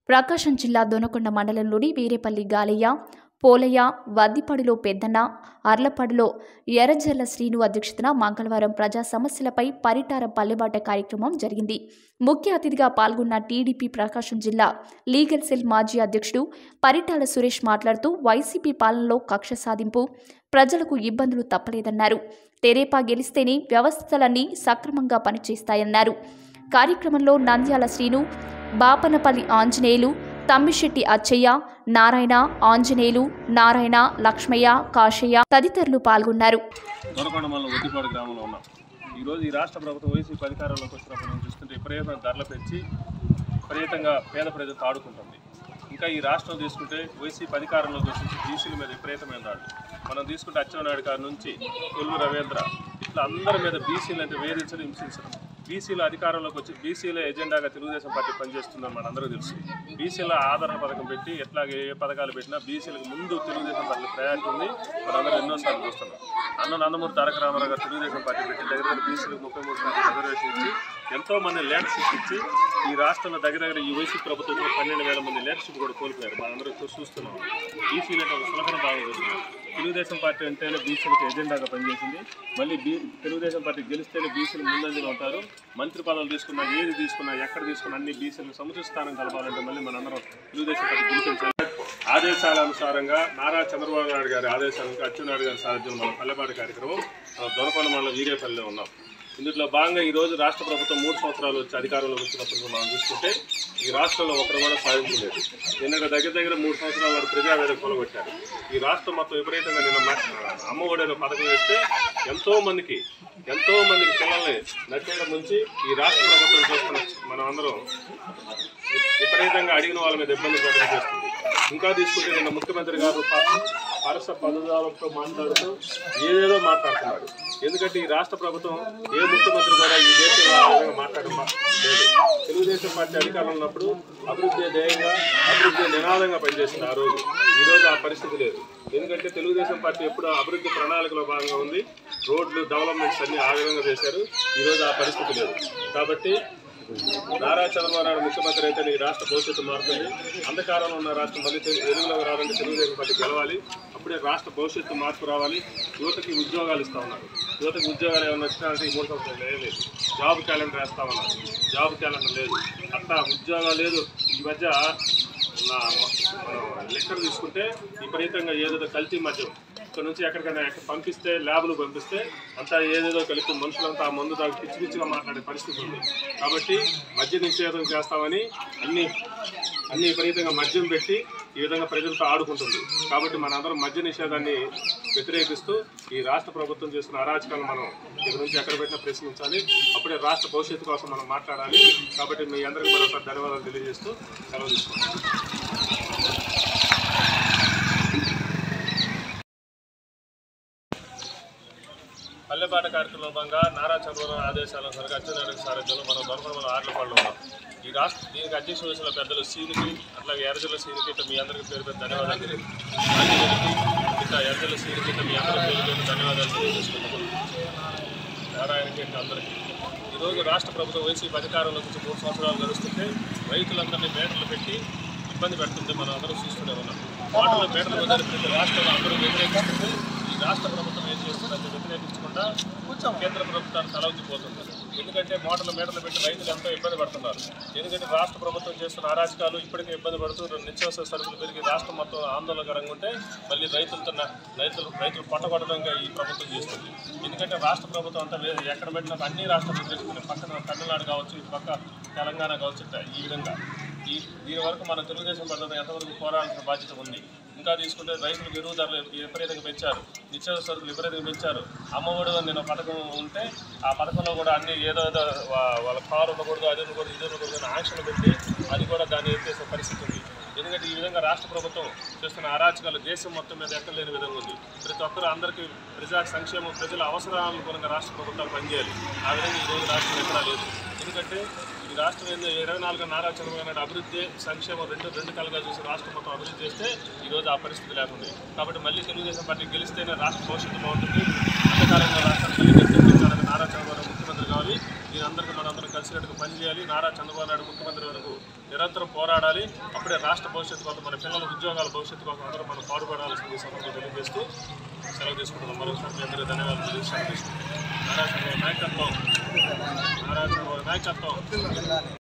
ప్రకాశం జిల్లా దొనకొండ మండలంలోని వీరేపల్లి గాలయ్య పోలయ్య వద్దిపడిలో పెద్దన్న అర్లపడిలో ఎర్రజల్ల శ్రీను అధ్యక్షతన మంగళవారం ప్రజా సమస్యలపై పరిటార పల్లెబాట కార్యక్రమం జరిగింది ముఖ్య అతిథిగా పాల్గొన్న టీడీపీ ప్రకాశం జిల్లా లీగల్ సెల్ మాజీ అధ్యక్షుడు పరిటాల సురేష్ మాట్లాడుతూ వైసీపీ పాలనలో కక్ష సాధింపు ప్రజలకు ఇబ్బందులు తప్పలేదన్నారు తెరేపా గెలిస్తేనే వ్యవస్థలన్నీ సక్రమంగా పనిచేస్తాయన్నారు కార్యక్రమంలో నంద్యాల శ్రీను బాపనపల్లి ఆంజనేయులు తమ్మిశెట్టి అచ్చయ్య నారాయణ ఆంజనేయులు నారాయణ లక్ష్మయ్య కాశయ్య తదితరులు పాల్గొన్నారు దొరకొండ మండలం ఒద్దిపాడు గ్రామంలో ఉన్నాం ఈరోజు ఈ రాష్ట్ర ప్రభుత్వం వైసీపీ అధికారంలోకి వచ్చినప్పుడు నుంచి చూస్తుంటే విపరీతమైన ధరలు పెంచి విపరీతంగా పేద ప్రజలు తాడుకుంటుంది ఇంకా ఈ రాష్ట్రం తీసుకుంటే వైసీపీ అధికారంలోకి వచ్చి బీసీల మీద విపరీతమైన దాడులు మనం తీసుకుంటే అచ్చెన్నాయుడు గారి నుంచి కొల్లు రవీంద్ర ఇట్లా అందరి మీద బీసీలు అంటే వేధించడం హింసించడం బీసీల అధికారంలోకి వచ్చి బీసీల ఎజెండాగా తెలుగుదేశం పార్టీ పనిచేస్తుందని మనందరూ తెలుసు బీసీల ఆదరణ పథకం పెట్టి ఎట్లాగే ఏ పథకాలు పెట్టినా బీసీలకు ముందు తెలుగుదేశం పార్టీ ప్రయారిటీ ఉంది మనందరూ ఎన్నోసార్లు చూస్తున్నాం అన్న నందమూరి తారక రామారావు గారు తెలుగుదేశం పార్టీ పెట్టి దగ్గర దగ్గర బీసీలకు ముప్పై మూడు శాతం రిజర్వేషన్ ఇచ్చి ఎంతో మంది లీడర్షిప్ ఇచ్చి ఈ రాష్ట్రంలో దగ్గర దగ్గర ఈ వైసీపీ ప్రభుత్వంలో పన్నెండు వేల మంది లీడర్షిప్ కూడా కోల్పోయారు మనందరూ చూ- చూస్తున్నాం బీసీలు అంటే ఒక సులభన భావం వస్తుంది తెలుగుదేశం పార్టీ అంటేనే బీసీలకు ఎజెండాగా పనిచేసింది మళ్ళీ బీ తెలుగుదేశం పార్టీ గెలిస్తేనే బీసీలు ముందంజలో ఉంటారు మంత్రి పదవులు తీసుకున్నా ఏది తీసుకున్నా ఎక్కడ తీసుకున్నా అన్ని బీసీలకు సముచిత స్థానం కలపాలంటే మళ్ళీ మనందరం తెలుగుదేశం పార్టీ గెలిపించాలి ఆదేశాల అనుసారంగా నారా చంద్రబాబు నాయుడు గారి ఆదేశాలకు అచ్చెన్నాయుడు గారి సారథ్యంలో మన పల్లెపాటి కార్యక్రమం మన దొరకొండ మండలం వీరేపల్లిలో ఉన్నాం ఇందులో భాగంగా ఈ రోజు రాష్ట్ర ప్రభుత్వం మూడు సంవత్సరాలు వచ్చి అధికారంలోకి వచ్చినప్పుడు మనం చూసుకుంటే ఈ రాష్ట్రంలో ఒకరు కూడా సాధించలేదు నిన్న దగ్గర దగ్గర మూడు సంవత్సరాల వారు ప్రజావేదిక కొలగొట్టారు ఈ రాష్ట్రం మొత్తం విపరీతంగా నిన్న మ- అమ్మఒడి అనే పథకం వేస్తే ఎంతో మందికి ఎంతో మందికి పిల్లల్ని నచ్చేయడం నుంచి ఈ రాష్ట్ర ప్రభుత్వం చూస్తున్న మనం అందరం విపరీతంగా అడిగిన వాళ్ళ మీద ఇబ్బంది పెట్టడం చేస్తుంది ఇంకా తీసుకుంటే నిన్న ముఖ్యమంత్రి గారు ప- పరస పదజాలంతో మాట్లాడుతూ ఏదేదో మాట్లాడుతున్నారు ఎందుకంటే ఈ రాష్ట్ర ప్రభుత్వం ఏ ముఖ్యమంత్రి కూడా ఈ దేశంలో ఆ విధంగా మాట్లాడడం మా- లేదు తెలుగుదేశం పార్టీ అధికారంలో ఉన్నప్పుడు అభివృద్ధి ధ్యేయంగా అభివృద్ధి నినాదంగా పనిచేసింది ఆ రోజు ఈ రోజు ఆ పరిస్థితి లేదు ఎందుకంటే తెలుగుదేశం పార్టీ ఎప్పుడు అభివృద్ధి ప్రణాళికలో భాగంగా ఉంది రోడ్లు డెవలప్మెంట్స్ అన్ని ఆ విధంగా చేశారు ఈ రోజు ఆ పరిస్థితి లేదు కాబట్టి నారా చంద్రబాబు నాయుడు ముఖ్యమంత్రి అయితే ఈ రాష్ట్ర భవిష్యత్తు మారుతుంది అంధకారంలో ఉన్న రాష్ట్రం మళ్ళీ తెలు- వెలుగులోకి రావాలంటే తెలుగుదేశం పార్టీ గెలవాలి అప్పుడే రాష్ట్ర భవిష్యత్తు మార్పు రావాలి యువతకి ఉద్యోగాలు ఇస్తా ఉన్నారు యువతకి ఉద్యోగాలు ఏమైనా వచ్చినాయంటే ఈ మూడు సంవత్సరాలు లేదు జాబ్ క్యాలెండర్ వేస్తా ఉన్నారు జాబ్ క్యాలెండర్ లేదు అట్లా ఉద్యోగాలు లేదు ఈ మధ్య నా మనం లెక్కలు తీసుకుంటే విపరీతంగా ఏదేదో కల్తీ మద్యం ఇక్కడ నుంచి ఎక్కడికైనా ఎక్కడ పంపిస్తే ల్యాబ్లు పంపిస్తే అంతా ఏదేదో కలిపి మనుషులంతా ఆ మందు దాకా పిచ్చి పిచ్చిగా మాట్లాడే పరిస్థితి ఉంది కాబట్టి మద్య నిషేధం చేస్తామని అన్ని అన్ని విపరీతంగా మద్యం పెట్టి ఈ విధంగా ప్రజలతో ఆడుకుంటుంది కాబట్టి మనందరం మద్య నిషేధాన్ని వ్యతిరేకిస్తూ ఈ రాష్ట్ర ప్రభుత్వం చేస్తున్న అరాచకాలను మనం ఇక్కడ నుంచి ఎక్కడ పెట్టినా ప్రశ్నించాలి అప్పుడే రాష్ట్ర భవిష్యత్తు కోసం మనం మాట్లాడాలి కాబట్టి మీ అందరికీ మరొకసారి ధన్యవాదాలు తెలియజేస్తూ సెలవు తీసుకుంటాం పల్లెపాట కార్యక్రమంలో భాగంగా నారా చంద్రబాబు ఆదేశాల సరిగా అచ్చెన్నాయుడు సారథ్యంలో మనం దొరకడం ఆర్లపాడులో ఉన్నాం ఈ రాష్ట్ర దీనికి అధ్యక్ష వహించిన పెద్దలు సీనికి అట్లాగే ఎర్రజల సీనికి ఇట్లా మీ అందరికీ పేరు పేరు ధన్యవాదాలు తెలియ- ఆంజనేయులకి ఇట్లా ఎర్రజల సీనికి ఇట్లా మీ అందరికీ పేరు పేరు ధన్యవాదాలు తెలియజేసుకుంటున్నాం నారాయణకి ఇట్లా అందరికీ ఈరోజు రాష్ట్ర ప్రభుత్వం వైసీపీ అధికారంలోకి వచ్చి మూడు సంవత్సరాలు గడుస్తుంటే రైతులందరినీ మేటలు పెట్టి ఇబ్బంది పెడుతుంది మనం అందరం చూస్తూనే ఉన్నాం వాటిలో మేటలు వదిలిపెట్టి రాష్ట్రంలో అందరూ వ్యతిరేకిస్తుంటే ఈ రాష్ట్ర ప్రభుత్వం ఏం చేస్తుందంటే వ్యతిరేకించకుండా కేంద్ర ప్రభుత్వాన్ని తలవంచిపోతుంది ఎందుకంటే మోటార్లు మేటలు పెట్టి రైతులు ఎంతో ఇబ్బంది పడుతున్నారు ఎందుకంటే రాష్ట్ర ప్రభుత్వం చేస్తున్న అరాచకాలు ఇప్పటికే ఇబ్బంది పడుతూ నిత్యావసర సరుకులు పెరిగి రాష్ట్రం మొత్తం ఆందోళనకరంగా ఉంటే మళ్ళీ రైతులతో నా- రైతులు రైతులు పట్టగొట్టడంగా ఈ ప్రభుత్వం చేస్తుంది ఎందుకంటే రాష్ట్ర ప్రభుత్వం అంతా వే- ఎక్కడ పెట్టినా అన్ని రాష్ట్రాలు వ్యతిరేకిస్తున్నాయి పక్కన తమిళనాడు కావచ్చు ఇటు పక్క తెలంగాణ కావచ్చు ఇట్లా ఈ విధంగా ఈ దీని వరకు మన తెలుగుదేశం పద్ధతి ఎంతవరకు పోరాడాల్సిన బాధ్యత ఉంది ఇంకా తీసుకుంటే రైతులకు ఎరువు ధరలు విపరీతంగా పెంచారు నిత్యావసర సరుకులు విపరీతంగా పెంచారు అమ్మఒడి నేను పథకం ఉంటే ఆ పథకంలో కూడా అన్ని ఏదో ఏదో వా- వాళ్ళ కారు ఉండకూడదు అది ఉండకూడదు ఇది ఉండకూడదు అని ఆంక్షలు పెట్టి అది కూడా దాన్ని ఎత్తేసే పరిస్థితి ఉంది ఎందుకంటే ఈ విధంగా రాష్ట్ర ప్రభుత్వం చేస్తున్న అరాచకాలు దేశం మొత్తం మీద ఎక్కడ లేని విధంగా ఉంది ప్రతి ఒక్కరు అందరికీ ప్రజా సంక్షేమం ప్రజల అవసరాలకు రాష్ట్ర ప్రభుత్వాలు పనిచేయాలి ఆ విధంగా ఈ రోజు రాష్ట్రం ఎక్కడా లేదు ఎందుకంటే ఈ రాష్ట్రం ఏందో ఇరవై నాలుగు నారా చంద్రబాబు నాయుడు అభివృద్ధి సంక్షేమం రెండు రెండు కలుగా చూసి రాష్ట్రం మొత్తం అభివృద్ధి చేస్తే ఈ రోజు ఆ పరిస్థితి లేకుండా కాబట్టి మళ్ళీ తెలుగుదేశం పార్టీ గెలిస్తేనే రాష్ట్ర భవిష్యత్తు బాగుంటుంది అంతకాలంలో రాష్ట్రాన్ని మళ్ళీ గెలిపించాలని నారా చంద్రబాబు నాయుడు ముఖ్యమంత్రి కావాలి దీని అందరికీ మనందరం కలిసికట్టుగా పనిచేయాలి నారా నారా చంద్రబాబు నాయుడు ముఖ్యమంత్రి వరకు నిరంతరం పోరాడాలి అప్పుడే రాష్ట్ర భవిష్యత్తు కోసం మన పిల్లల ఉద్యోగాల భవిష్యత్తు కోసం అందరూ మనం పాటుపడాల్సింది సందర్భంగా తెలియజేస్తూ సెలవు తీసుకుంటున్నాం మరొకసారి మీ అందరికీ ధన్యవాదాలు తెలియజేసి సెలవు తీసుకుంటున్నాం. నారా చంద్రబాబు నాయకత్వం నారా చంద్రబాబు నాయకత్వం